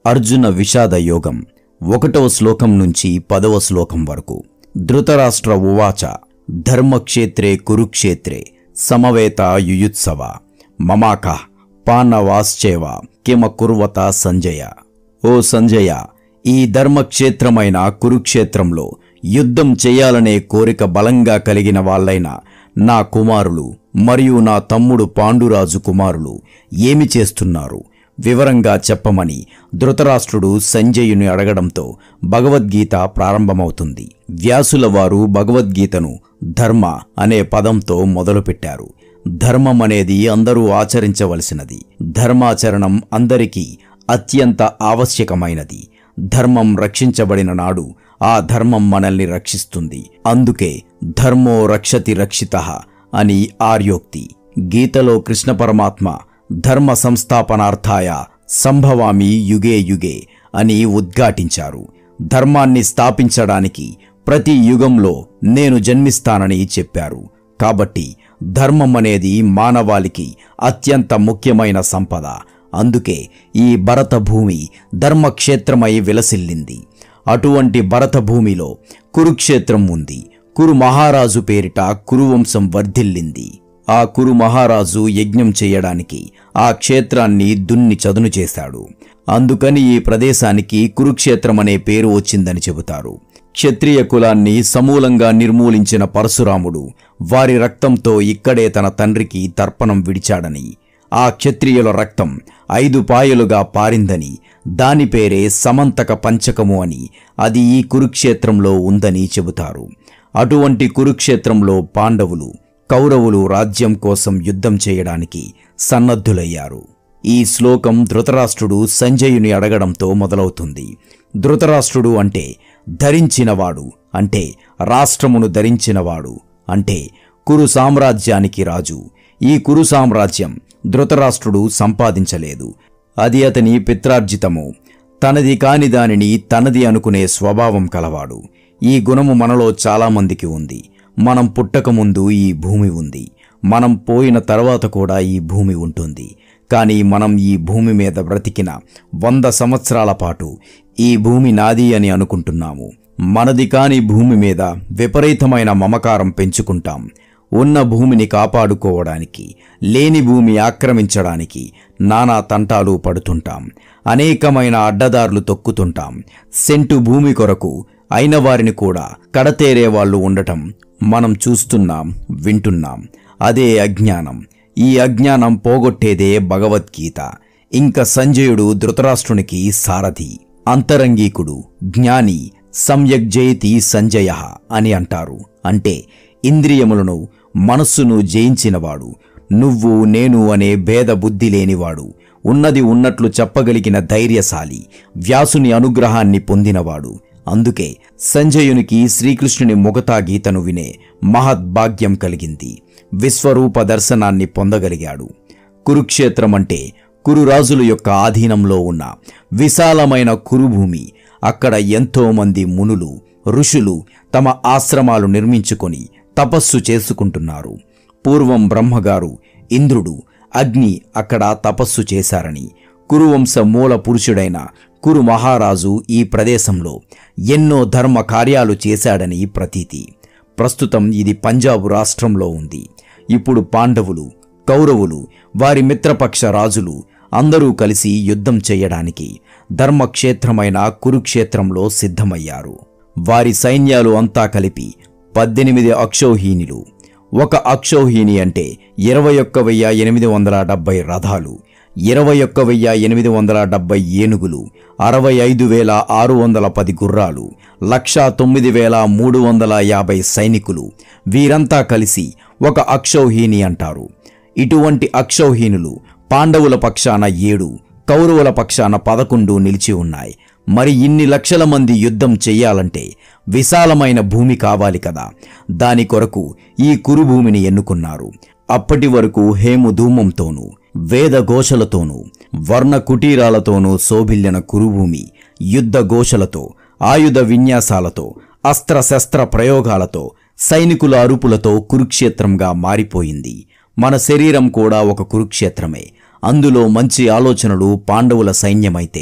అర్జున విషాద యోగం ఒకటవ శ్లోకం నుంచి పదవ శ్లోకం వరకు ధృతరాష్ట్ర ఉవాచ ధర్మక్షేత్రే కురుక్షేత్రే సమవేత యుయుత్సవ మమాక పానవాశ్చేవ కిమ కుర్వత సంజయ ఓ సంజయ ఈ ధర్మక్షేత్రమైన కురుక్షేత్రంలో యుద్ధం చేయాలనే కోరిక బలంగా కలిగిన వాళ్ళైన నా కుమారులు మరియు నా తమ్ముడు పాండురాజు కుమారులు ఏమి చేస్తున్నారు వివరంగా చెప్పమని ధృతరాష్ట్రుడు సంజయుని అడగడంతో భగవద్గీత ప్రారంభమవుతుంది వ్యాసుల వారు భగవద్గీతను ధర్మ అనే పదంతో మొదలుపెట్టారు ధర్మం అనేది అందరూ ఆచరించవలసినది ధర్మాచరణం అందరికీ అత్యంత ఆవశ్యకమైనది ధర్మం రక్షించబడిన నాడు ఆ ధర్మం మనల్ని రక్షిస్తుంది అందుకే ధర్మో రక్షతి రక్షిత అని ఆర్యోక్తి గీతలో కృష్ణ పరమాత్మ ధర్మ సంస్థాపనార్థాయ సంభవామి యుగే యుగే అని ఉద్ఘాటించారు ధర్మాన్ని స్థాపించడానికి ప్రతి యుగంలో నేను జన్మిస్తానని చెప్పారు కాబట్టి ధర్మం అనేది మానవాళికి అత్యంత ముఖ్యమైన సంపద అందుకే ఈ భరత భూమి ధర్మక్షేత్రమై విలసిల్లింది అటువంటి భరత భూమిలో కురుక్షేత్రం ఉంది కురు మహారాజు పేరిట కురువంశం వర్ధిల్లింది ఆ కురు మహారాజు యజ్ఞం చేయడానికి ఆ క్షేత్రాన్ని దున్ని చదును చేశాడు అందుకని ఈ ప్రదేశానికి కురుక్షేత్రం అనే పేరు వచ్చిందని చెబుతారు క్షత్రియ కులాన్ని సమూలంగా నిర్మూలించిన పరశురాముడు వారి రక్తంతో ఇక్కడే తన తండ్రికి తర్పణం విడిచాడని ఆ క్షత్రియుల రక్తం ఐదు పాయలుగా పారిందని దాని పేరే సమంతక పంచకము అని అది ఈ కురుక్షేత్రంలో ఉందని చెబుతారు అటువంటి కురుక్షేత్రంలో పాండవులు కౌరవులు రాజ్యం కోసం యుద్ధం చేయడానికి సన్నద్ధులయ్యారు ఈ శ్లోకం ధృతరాష్ట్రుడు సంజయుని అడగడంతో మొదలవుతుంది ధృతరాష్ట్రుడు అంటే ధరించినవాడు అంటే రాష్ట్రమును ధరించినవాడు అంటే కురు సామ్రాజ్యానికి రాజు ఈ కురు సామ్రాజ్యం ధృతరాష్ట్రుడు సంపాదించలేదు అది అతని పిత్రార్జితము తనది కాని దానిని తనది అనుకునే స్వభావం కలవాడు ఈ గుణము మనలో చాలామందికి ఉంది మనం పుట్టకముందు ఈ భూమి ఉంది మనం పోయిన తర్వాత కూడా ఈ భూమి ఉంటుంది కానీ మనం ఈ భూమి మీద బ్రతికిన వంద సంవత్సరాల పాటు ఈ భూమి నాది అని అనుకుంటున్నాము మనది కాని భూమి మీద విపరీతమైన మమకారం పెంచుకుంటాం ఉన్న భూమిని కాపాడుకోవడానికి లేని భూమి ఆక్రమించడానికి నానా తంటాలు పడుతుంటాం అనేకమైన అడ్డదారులు తొక్కుతుంటాం సెంటు భూమి కొరకు అయిన వారిని కూడా కడతేరే వాళ్ళు ఉండటం మనం చూస్తున్నాం వింటున్నాం అదే అజ్ఞానం ఈ అజ్ఞానం పోగొట్టేదే భగవద్గీత ఇంక సంజయుడు ధృతరాష్ట్రునికి సారథి అంతరంగీకుడు జ్ఞాని సమ్యక్ జయతి సంజయ అని అంటారు అంటే ఇంద్రియములను మనస్సును జయించినవాడు నువ్వు నేను అనే భేద బుద్ధి లేనివాడు ఉన్నది ఉన్నట్లు చెప్పగలిగిన ధైర్యశాలి వ్యాసుని అనుగ్రహాన్ని పొందినవాడు అందుకే సంజయునికి శ్రీకృష్ణుని ముగతా గీతను వినే మహద్భాగ్యం కలిగింది విశ్వరూప దర్శనాన్ని పొందగలిగాడు కురుక్షేత్రం అంటే కురురాజుల యొక్క ఆధీనంలో ఉన్న విశాలమైన కురుభూమి అక్కడ ఎంతో మంది మునులు ఋషులు తమ ఆశ్రమాలు నిర్మించుకొని తపస్సు చేసుకుంటున్నారు పూర్వం బ్రహ్మగారు ఇంద్రుడు అగ్ని అక్కడ తపస్సు చేశారని కురువంశ మూల పురుషుడైన కురు మహారాజు ఈ ప్రదేశంలో ఎన్నో ధర్మ కార్యాలు చేశాడని ప్రతీతి ప్రస్తుతం ఇది పంజాబు రాష్ట్రంలో ఉంది ఇప్పుడు పాండవులు కౌరవులు వారి మిత్రపక్ష రాజులు అందరూ కలిసి యుద్ధం చేయడానికి ధర్మక్షేత్రమైన కురుక్షేత్రంలో సిద్ధమయ్యారు వారి సైన్యాలు అంతా కలిపి పద్దెనిమిది అక్షౌహీనులు ఒక అక్షౌహీని అంటే ఇరవై ఒక్క వెయ్యి ఎనిమిది వందల డెబ్బై రథాలు ఇరవై ఒక్క వెయ్యి ఎనిమిది వందల డెబ్బై ఏనుగులు అరవై ఐదు వేల ఆరు వందల పది గుర్రాలు లక్షా తొమ్మిది వేల మూడు వందల యాభై సైనికులు వీరంతా కలిసి ఒక అక్షౌహీని అంటారు ఇటువంటి అక్షౌహీనులు పాండవుల పక్షాన ఏడు కౌరవుల పక్షాన పదకొండు నిలిచి ఉన్నాయి మరి ఇన్ని లక్షల మంది యుద్ధం చెయ్యాలంటే విశాలమైన భూమి కావాలి కదా దాని కొరకు ఈ కురుభూమిని ఎన్నుకున్నారు అప్పటి వరకు హేము ధూమంతోనూ వేద ఘోషలతోనూ వర్ణ కుటీరాలతోనూ శోభిల్లిన కురుభూమి యుద్ధ ఘోషలతో ఆయుధ విన్యాసాలతో అస్త్రశస్త్ర ప్రయోగాలతో సైనికుల అరుపులతో కురుక్షేత్రంగా మారిపోయింది మన శరీరం కూడా ఒక కురుక్షేత్రమే అందులో మంచి ఆలోచనలు పాండవుల సైన్యమైతే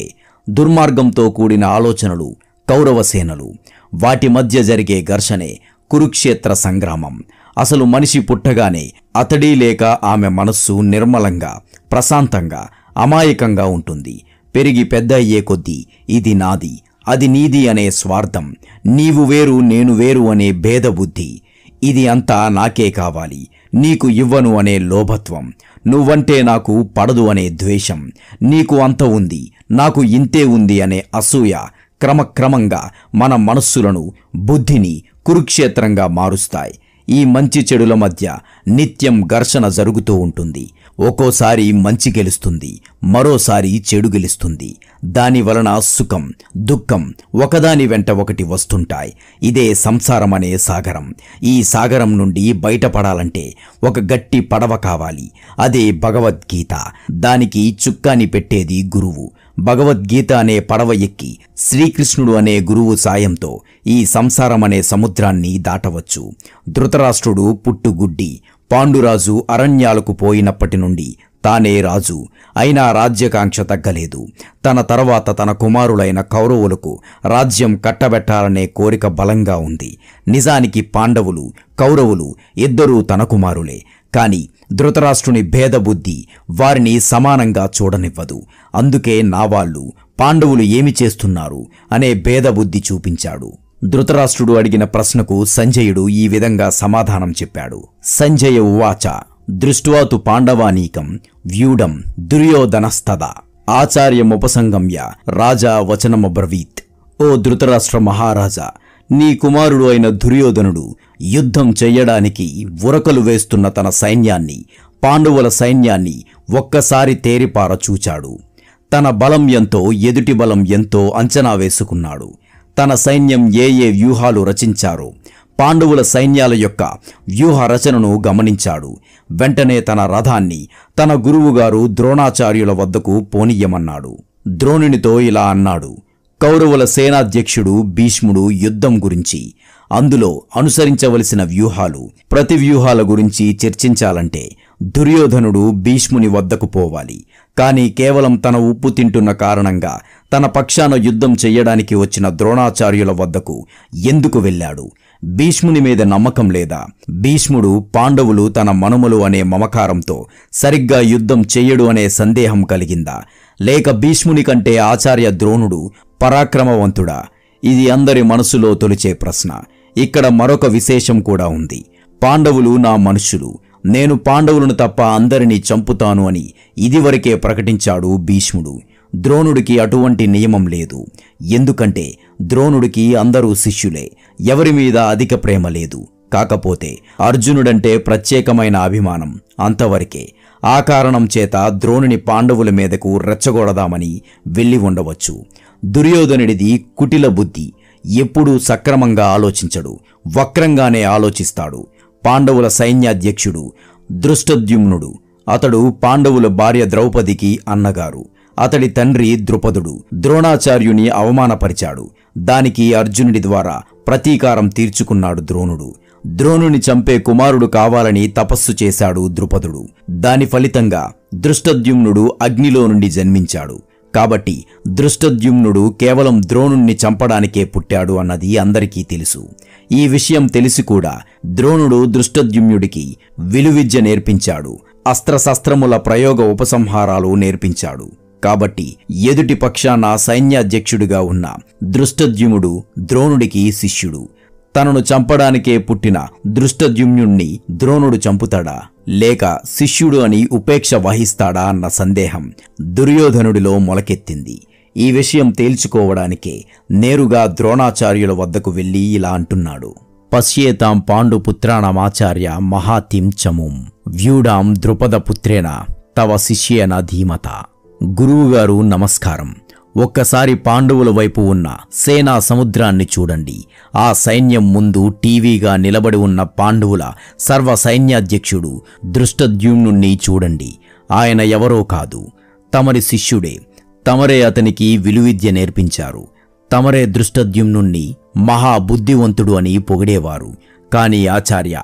దుర్మార్గంతో కూడిన ఆలోచనలు కౌరవ సేనలు వాటి మధ్య జరిగే ఘర్షణే కురుక్షేత్ర సంగ్రామం అసలు మనిషి పుట్టగానే అతడి లేక ఆమె మనస్సు నిర్మలంగా ప్రశాంతంగా అమాయకంగా ఉంటుంది పెరిగి పెద్ద అయ్యే కొద్దీ ఇది నాది అది నీది అనే స్వార్థం నీవు వేరు నేను వేరు అనే భేదబుద్ధి ఇది అంతా నాకే కావాలి నీకు ఇవ్వను అనే లోభత్వం నువ్వంటే నాకు పడదు అనే ద్వేషం నీకు అంత ఉంది నాకు ఇంతే ఉంది అనే అసూయ క్రమక్రమంగా మన మనస్సులను బుద్ధిని కురుక్షేత్రంగా మారుస్తాయి ఈ మంచి చెడుల మధ్య నిత్యం ఘర్షణ జరుగుతూ ఉంటుంది ఒక్కోసారి మంచి గెలుస్తుంది మరోసారి చెడు గెలుస్తుంది దాని వలన సుఖం దుఃఖం ఒకదాని వెంట ఒకటి వస్తుంటాయి ఇదే సంసారం అనే సాగరం ఈ సాగరం నుండి బయటపడాలంటే ఒక గట్టి పడవ కావాలి అదే భగవద్గీత దానికి చుక్కాని పెట్టేది గురువు భగవద్గీత అనే పడవ ఎక్కి శ్రీకృష్ణుడు అనే గురువు సాయంతో ఈ సంసారం అనే సముద్రాన్ని దాటవచ్చు ధృతరాష్ట్రుడు పుట్టుగుడ్డి పాండురాజు అరణ్యాలకు పోయినప్పటి నుండి తానే రాజు అయినా రాజ్యకాంక్ష తగ్గలేదు తన తర్వాత తన కుమారులైన కౌరవులకు రాజ్యం కట్టబెట్టాలనే కోరిక బలంగా ఉంది నిజానికి పాండవులు కౌరవులు ఇద్దరూ తన కుమారులే కాని ధృతరాష్ట్రుని భేదబుద్ధి వారిని సమానంగా చూడనివ్వదు అందుకే నా వాళ్ళు పాండవులు ఏమి చేస్తున్నారు అనే భేదబుద్ధి చూపించాడు ధృతరాష్ట్రుడు అడిగిన ప్రశ్నకు సంజయుడు ఈ విధంగా సమాధానం చెప్పాడు సంజయ ఉవాచ దృష్ట్వాతు పాండవానీకం వ్యూఢం దుర్యోధనస్తద ఆచార్యముపసంగమ్య రాజా వచనమబ్రవీత్ ఓ ధృతరాష్ట్ర మహారాజా నీ కుమారుడు అయిన దుర్యోధనుడు యుద్ధం చెయ్యడానికి ఉరకలు వేస్తున్న తన సైన్యాన్ని పాండవుల సైన్యాన్ని ఒక్కసారి తేరిపార చూచాడు తన బలం ఎంతో ఎదుటి బలం ఎంతో అంచనా వేసుకున్నాడు తన సైన్యం ఏ ఏ వ్యూహాలు రచించారో పాండవుల సైన్యాల యొక్క వ్యూహ రచనను గమనించాడు వెంటనే తన రథాన్ని తన గురువుగారు ద్రోణాచార్యుల వద్దకు పోనీయమన్నాడు ద్రోణునితో ఇలా అన్నాడు కౌరవుల సేనాధ్యక్షుడు భీష్ముడు యుద్ధం గురించి అందులో అనుసరించవలసిన వ్యూహాలు ప్రతి వ్యూహాల గురించి చర్చించాలంటే దుర్యోధనుడు భీష్ముని వద్దకు పోవాలి కానీ కేవలం తన ఉప్పు తింటున్న కారణంగా తన పక్షాన యుద్ధం చెయ్యడానికి వచ్చిన ద్రోణాచార్యుల వద్దకు ఎందుకు వెళ్ళాడు భీష్ముని మీద నమ్మకం లేదా భీష్ముడు పాండవులు తన మనుమలు అనే మమకారంతో సరిగ్గా యుద్ధం చెయ్యడు అనే సందేహం కలిగిందా లేక భీష్ముని కంటే ఆచార్య ద్రోణుడు పరాక్రమవంతుడా ఇది అందరి మనసులో తొలిచే ప్రశ్న ఇక్కడ మరొక విశేషం కూడా ఉంది పాండవులు నా మనుషులు నేను పాండవులను తప్ప అందరినీ చంపుతాను అని ఇదివరకే ప్రకటించాడు భీష్ముడు ద్రోణుడికి అటువంటి నియమం లేదు ఎందుకంటే ద్రోణుడికి అందరూ శిష్యులే ఎవరి మీద అధిక ప్రేమ లేదు కాకపోతే అర్జునుడంటే ప్రత్యేకమైన అభిమానం అంతవరకే ఆ కారణం చేత ద్రోణుని పాండవుల మీదకు రెచ్చగొడదామని వెళ్ళి ఉండవచ్చు దుర్యోధనుడిది కుటిల బుద్ధి ఎప్పుడూ సక్రమంగా ఆలోచించడు వక్రంగానే ఆలోచిస్తాడు పాండవుల సైన్యాధ్యక్షుడు దృష్టద్యుమ్నుడు అతడు పాండవుల భార్య ద్రౌపదికి అన్నగారు అతడి తండ్రి ద్రుపదుడు ద్రోణాచార్యుని అవమానపరిచాడు దానికి అర్జునుడి ద్వారా ప్రతీకారం తీర్చుకున్నాడు ద్రోణుడు ద్రోణుని చంపే కుమారుడు కావాలని తపస్సు చేశాడు ద్రుపదుడు దాని ఫలితంగా దృష్టద్యుమ్నుడు అగ్నిలో నుండి జన్మించాడు కాబట్టి దృష్టద్యుమ్నుడు కేవలం ద్రోణుణ్ణి చంపడానికే పుట్టాడు అన్నది అందరికీ తెలుసు ఈ విషయం తెలిసి కూడా ద్రోణుడు దృష్టద్యుమ్నుడికి విలువిద్య నేర్పించాడు అస్త్రశస్త్రముల ప్రయోగ ఉపసంహారాలు నేర్పించాడు కాబట్టి ఎదుటి పక్షాన సైన్యాధ్యక్షుడిగా ఉన్న దృష్టద్యుముడు ద్రోణుడికి శిష్యుడు తనను చంపడానికే పుట్టిన దృష్టద్యుమ్నుణ్ణి ద్రోణుడు చంపుతాడా లేక శిష్యుడు అని ఉపేక్ష వహిస్తాడా అన్న సందేహం దుర్యోధనుడిలో మొలకెత్తింది ఈ విషయం తేల్చుకోవడానికే నేరుగా ద్రోణాచార్యుల వద్దకు వెళ్ళి ఇలా అంటున్నాడు పశ్యేతాం పాండుపుత్రాణమాచార్య మహాతిం చముం వ్యూడాం ద్రుపదపుత్రేణ తవ శిష్యేన ధీమత గురువుగారు నమస్కారం ఒక్కసారి పాండవుల వైపు ఉన్న సేనా సముద్రాన్ని చూడండి ఆ సైన్యం ముందు టీవీగా నిలబడి ఉన్న పాండవుల సర్వ సైన్యాధ్యక్షుడు దృష్టద్యుమ్నుణ్ణి చూడండి ఆయన ఎవరో కాదు తమరి శిష్యుడే తమరే అతనికి విలువిద్య నేర్పించారు తమరే దృష్టద్యుమ్నుణ్ణి మహా బుద్ధివంతుడు అని పొగిడేవారు కాని ఆచార్య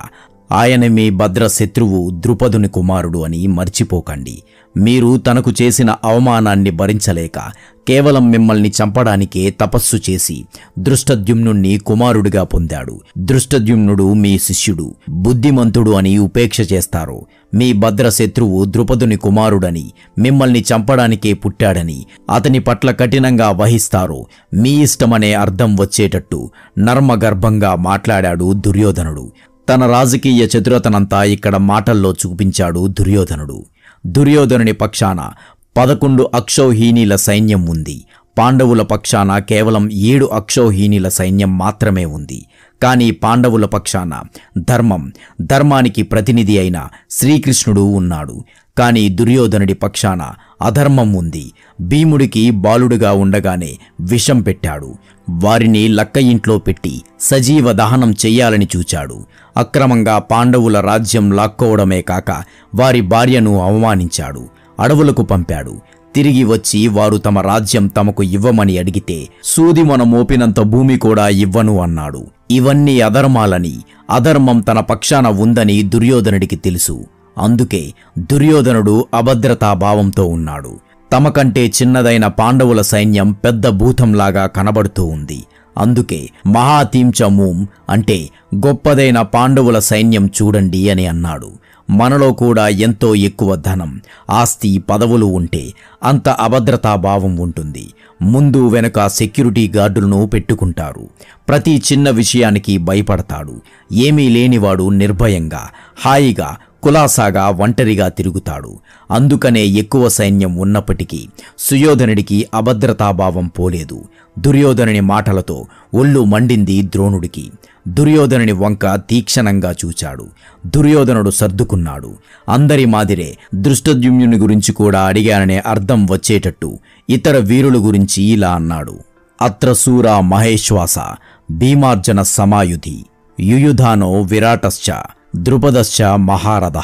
ఆయన మీ భద్ర శత్రువు ద్రుపదుని కుమారుడు అని మర్చిపోకండి మీరు తనకు చేసిన అవమానాన్ని భరించలేక కేవలం మిమ్మల్ని చంపడానికే తపస్సు చేసి దృష్టద్యుమ్నుణ్ణి కుమారుడిగా పొందాడు దృష్టద్యుమ్నుడు మీ శిష్యుడు బుద్ధిమంతుడు అని ఉపేక్ష చేస్తారు మీ భద్ర శత్రువు ద్రుపదుని కుమారుడని మిమ్మల్ని చంపడానికే పుట్టాడని అతని పట్ల కఠినంగా వహిస్తారు మీ ఇష్టమనే అర్థం వచ్చేటట్టు నర్మగర్భంగా మాట్లాడాడు దుర్యోధనుడు తన రాజకీయ చతురతనంతా ఇక్కడ మాటల్లో చూపించాడు దుర్యోధనుడు దుర్యోధనుని పక్షాన పదకొండు అక్షౌహీనీల సైన్యం ఉంది పాండవుల పక్షాన కేవలం ఏడు అక్షౌహీనీల సైన్యం మాత్రమే ఉంది కానీ పాండవుల పక్షాన ధర్మం ధర్మానికి ప్రతినిధి అయిన శ్రీకృష్ణుడు ఉన్నాడు కానీ దుర్యోధనుడి పక్షాన అధర్మం ఉంది భీముడికి బాలుడుగా ఉండగానే విషం పెట్టాడు వారిని లక్క ఇంట్లో పెట్టి సజీవ దహనం చెయ్యాలని చూచాడు అక్రమంగా పాండవుల రాజ్యం లాక్కోవడమే కాక వారి భార్యను అవమానించాడు అడవులకు పంపాడు తిరిగి వచ్చి వారు తమ రాజ్యం తమకు ఇవ్వమని అడిగితే సూది మన మోపినంత భూమి కూడా ఇవ్వను అన్నాడు ఇవన్నీ అధర్మాలని అధర్మం తన పక్షాన ఉందని దుర్యోధనుడికి తెలుసు అందుకే దుర్యోధనుడు అభద్రతాభావంతో ఉన్నాడు తమకంటే చిన్నదైన పాండవుల సైన్యం పెద్ద భూతంలాగా కనబడుతూ ఉంది అందుకే మహాతీంచమూం అంటే గొప్పదైన పాండవుల సైన్యం చూడండి అని అన్నాడు మనలో కూడా ఎంతో ఎక్కువ ధనం ఆస్తి పదవులు ఉంటే అంత అభద్రతాభావం ఉంటుంది ముందు వెనుక సెక్యూరిటీ గార్డులను పెట్టుకుంటారు ప్రతి చిన్న విషయానికి భయపడతాడు ఏమీ లేనివాడు నిర్భయంగా హాయిగా కులాసాగా ఒంటరిగా తిరుగుతాడు అందుకనే ఎక్కువ సైన్యం ఉన్నప్పటికీ సుయోధనుడికి అభద్రతాభావం పోలేదు దుర్యోధనుని మాటలతో ఒళ్ళు మండింది ద్రోణుడికి దుర్యోధనుని వంక తీక్షణంగా చూచాడు దుర్యోధనుడు సర్దుకున్నాడు అందరి మాదిరే దృష్టద్యుమ్యుని గురించి కూడా అడిగాననే అర్థం వచ్చేటట్టు ఇతర వీరుల గురించి ఇలా అన్నాడు అత్రసూర మహేశ్వాస భీమార్జన సమాయుధి యుయుధానో విరాటశ్చ ద్రుపదశ్చ మహారథ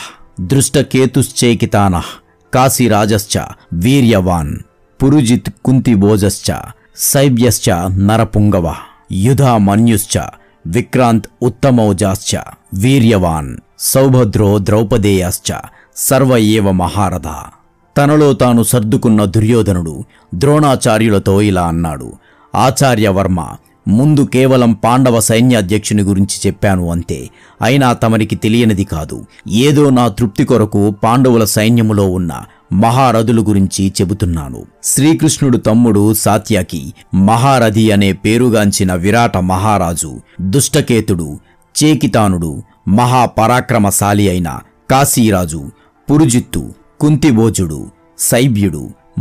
దృష్టకేతుశ్చేకితాన కాశీరాజశ్చ వీర్యవాన్ పురుజిత్ కుంతిభోజశ్చ శైవ్యశ్చ నరపుంగవ యుధా మన్యుశ్చ విక్రాంత్ ఉత్తమౌజాశ్చ వీర్యవాన్ సౌభద్రో ద్రౌపదేయాశ్చ సర్వ ఏవ మహారథ తనలో తాను సర్దుకున్న దుర్యోధనుడు ద్రోణాచార్యులతో ఇలా అన్నాడు ఆచార్యవర్మ ముందు కేవలం పాండవ సైన్యాధ్యక్షుని గురించి చెప్పాను అంతే అయినా తమరికి తెలియనిది కాదు ఏదో నా తృప్తి కొరకు పాండవుల సైన్యములో ఉన్న మహారథుల గురించి చెబుతున్నాను శ్రీకృష్ణుడు తమ్ముడు సాత్యకి మహారథి అనే పేరుగాంచిన విరాట మహారాజు దుష్టకేతుడు చేకితానుడు మహాపరాక్రమశాలి అయిన కాశీరాజు పురుజిత్తు కుంతిభోజుడు శైబ్యుడు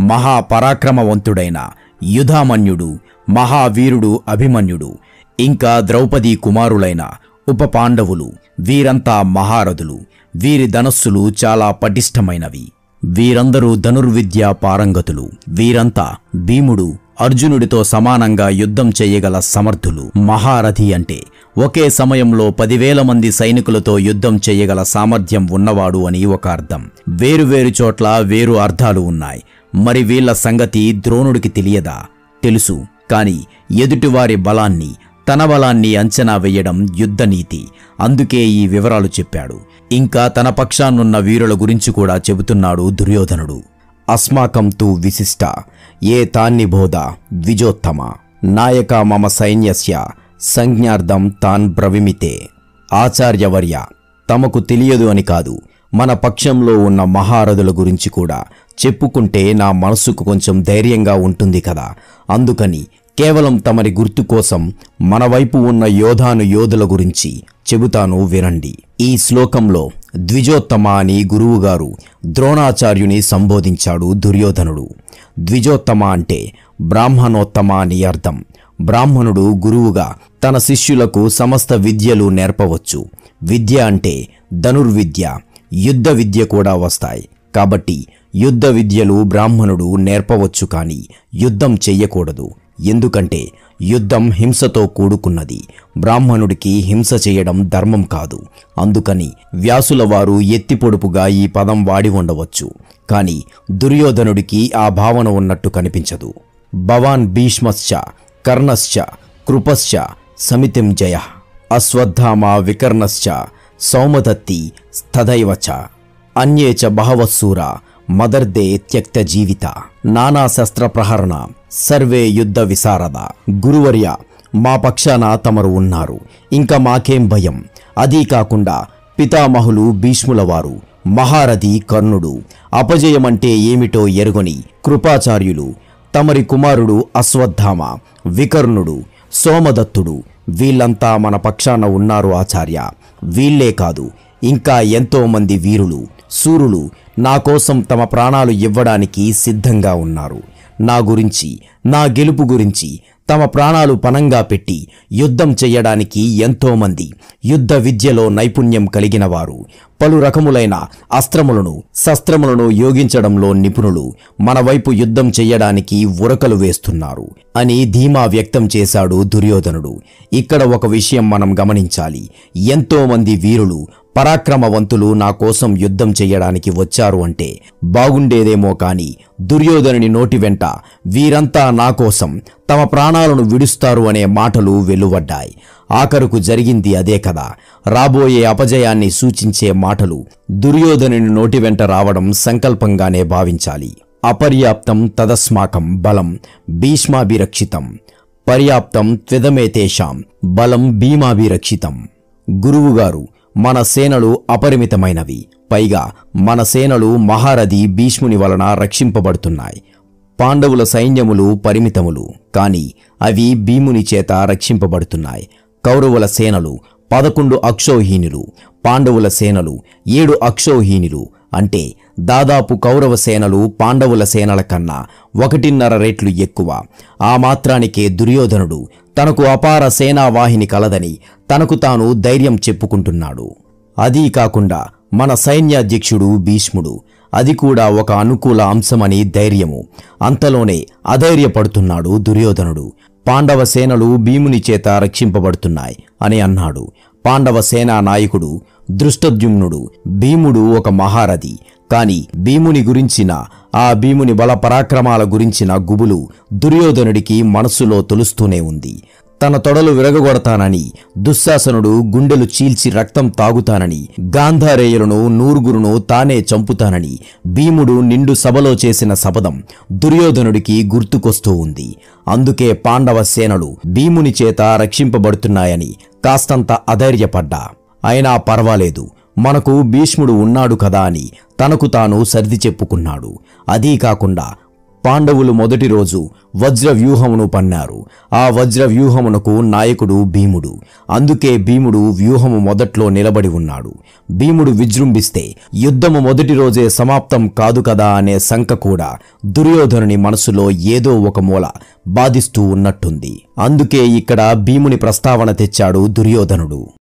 మహాపరాక్రమవంతుడైన యుధామన్యుడు మహావీరుడు అభిమన్యుడు ఇంకా ద్రౌపదీ కుమారులైన ఉప పాండవులు వీరంతా మహారథులు వీరి ధనస్సులు చాలా పటిష్టమైనవి వీరందరూ ధనుర్విద్య పారంగతులు వీరంతా భీముడు అర్జునుడితో సమానంగా యుద్ధం చేయగల సమర్థులు మహారథి అంటే ఒకే సమయంలో పదివేల మంది సైనికులతో యుద్ధం చేయగల సామర్థ్యం ఉన్నవాడు అని ఒక అర్థం వేరువేరు చోట్ల వేరు అర్థాలు ఉన్నాయి మరి వీళ్ళ సంగతి ద్రోణుడికి తెలియదా తెలుసు కాని ఎదుటివారి బలాన్ని తన బలాన్ని అంచనా వేయడం యుద్ధనీతి అందుకే ఈ వివరాలు చెప్పాడు ఇంకా తన పక్షాన్నున్న వీరుల గురించి కూడా చెబుతున్నాడు దుర్యోధనుడు అస్మాకం తు విశిష్ట ఏ తాన్ని బోధ ద్విజోత్తమ నాయక మమ సైన్యస్య సంజ్ఞార్థం తాన్ బ్రవిమితే ఆచార్యవర్య తమకు తెలియదు అని కాదు మన పక్షంలో ఉన్న మహారథుల గురించి కూడా చెప్పుకుంటే నా మనసుకు కొంచెం ధైర్యంగా ఉంటుంది కదా అందుకని కేవలం తమరి గుర్తు కోసం మన వైపు ఉన్న యోధాను యోధుల గురించి చెబుతాను వినండి ఈ శ్లోకంలో ద్విజోత్తమ అని గురువుగారు ద్రోణాచార్యుని సంబోధించాడు దుర్యోధనుడు ద్విజోత్తమ అంటే బ్రాహ్మణోత్తమ అని అర్థం బ్రాహ్మణుడు గురువుగా తన శిష్యులకు సమస్త విద్యలు నేర్పవచ్చు విద్య అంటే ధనుర్విద్య యుద్ధ విద్య కూడా వస్తాయి కాబట్టి యుద్ధ విద్యలు బ్రాహ్మణుడు నేర్పవచ్చు కానీ యుద్ధం చెయ్యకూడదు ఎందుకంటే యుద్ధం హింసతో కూడుకున్నది బ్రాహ్మణుడికి హింస చేయడం ధర్మం కాదు అందుకని వ్యాసుల వారు ఎత్తిపొడుపుగా ఈ పదం వాడి ఉండవచ్చు కానీ దుర్యోధనుడికి ఆ భావన ఉన్నట్టు కనిపించదు భవాన్ భీష్మశ్చ కర్ణశ్చ కృపశ్చ సమితిం జయ అశ్వత్థామ వికర్ణశ్చ సౌమదత్తి స్తదైవచ అన్యే చ బహవస్సూర మదర్దే త్యక్త జీవిత నానా శస్త్ర ప్రహరణ సర్వే యుద్ధ విశారద గురువర్య మా పక్షాన తమరు ఉన్నారు ఇంకా మాకేం భయం అదీ కాకుండా పితామహులు భీష్ముల వారు మహారథి కర్ణుడు అపజయమంటే ఏమిటో ఎరుగని కృపాచార్యులు తమరి కుమారుడు అశ్వత్థామ వికర్ణుడు సోమదత్తుడు వీళ్ళంతా మన పక్షాన ఉన్నారు ఆచార్య వీళ్ళే కాదు ఇంకా ఎంతో మంది వీరులు సూరులు నా కోసం తమ ప్రాణాలు ఇవ్వడానికి సిద్ధంగా ఉన్నారు నా గురించి నా గెలుపు గురించి తమ ప్రాణాలు పనంగా పెట్టి యుద్ధం చెయ్యడానికి ఎంతోమంది యుద్ధ విద్యలో నైపుణ్యం కలిగిన వారు పలు రకములైన అస్త్రములను శస్త్రములను యోగించడంలో నిపుణులు మన వైపు యుద్ధం చెయ్యడానికి ఉరకలు వేస్తున్నారు అని ధీమా వ్యక్తం చేశాడు దుర్యోధనుడు ఇక్కడ ఒక విషయం మనం గమనించాలి ఎంతో మంది వీరులు పరాక్రమవంతులు నా కోసం యుద్ధం చెయ్యడానికి వచ్చారు అంటే బాగుండేదేమో కాని దుర్యోధనుని నోటి వెంట వీరంతా నా కోసం తమ ప్రాణాలను విడుస్తారు అనే మాటలు వెలువడ్డాయి ఆఖరుకు జరిగింది అదే కదా రాబోయే అపజయాన్ని సూచించే మాటలు దుర్యోధనుని నోటి వెంట రావడం సంకల్పంగానే భావించాలి అపర్యాప్తం తదస్మాకం బలం భీష్మాభిరక్షితం పర్యాప్తం త్విదమేతేషాం బలం భీమాభిరక్షితం గురువుగారు మన సేనలు అపరిమితమైనవి పైగా మన సేనలు మహారథి భీష్ముని వలన రక్షింపబడుతున్నాయి పాండవుల సైన్యములు పరిమితములు కాని అవి భీముని చేత రక్షింపబడుతున్నాయి కౌరవుల సేనలు పదకొండు అక్షోహీనులు పాండవుల సేనలు ఏడు అక్షోహీనులు అంటే దాదాపు కౌరవ సేనలు పాండవుల సేనల కన్నా ఒకటిన్నర రెట్లు ఎక్కువ ఆ మాత్రానికే దుర్యోధనుడు తనకు అపార సేనావాహిని కలదని తనకు తాను ధైర్యం చెప్పుకుంటున్నాడు అదీ కాకుండా మన సైన్యాధ్యక్షుడు భీష్ముడు అది కూడా ఒక అనుకూల అంశమని ధైర్యము అంతలోనే అధైర్యపడుతున్నాడు దుర్యోధనుడు పాండవ సేనలు భీముని చేత రక్షింపబడుతున్నాయి అని అన్నాడు పాండవ సేనా నాయకుడు దృష్టద్యుమ్నుడు భీముడు ఒక మహారథి కాని భీముని గురించిన ఆ భీముని బల పరాక్రమాల గురించిన గుబులు దుర్యోధనుడికి మనస్సులో తొలుస్తూనే ఉంది తన తొడలు విరగగొడతానని దుశ్శాసనుడు గుండెలు చీల్చి రక్తం తాగుతానని గాంధారేయులను నూరుగురును తానే చంపుతానని భీముడు నిండు సభలో చేసిన శపథం దుర్యోధనుడికి గుర్తుకొస్తూ ఉంది అందుకే పాండవ సేనలు భీముని చేత రక్షింపబడుతున్నాయని కాస్తంత అధైర్యపడ్డా అయినా పర్వాలేదు మనకు భీష్ముడు ఉన్నాడు కదా అని తనకు తాను సర్ది చెప్పుకున్నాడు అదీ కాకుండా పాండవులు మొదటి రోజు వజ్ర వ్యూహమును పన్నారు ఆ వజ్ర వ్యూహమునకు నాయకుడు భీముడు అందుకే భీముడు వ్యూహము మొదట్లో నిలబడి ఉన్నాడు భీముడు విజృంభిస్తే యుద్ధము మొదటి రోజే సమాప్తం కాదు కదా అనే శంక కూడా దుర్యోధనుని మనసులో ఏదో ఒక మూల బాధిస్తూ ఉన్నట్టుంది అందుకే ఇక్కడ భీముని ప్రస్తావన తెచ్చాడు దుర్యోధనుడు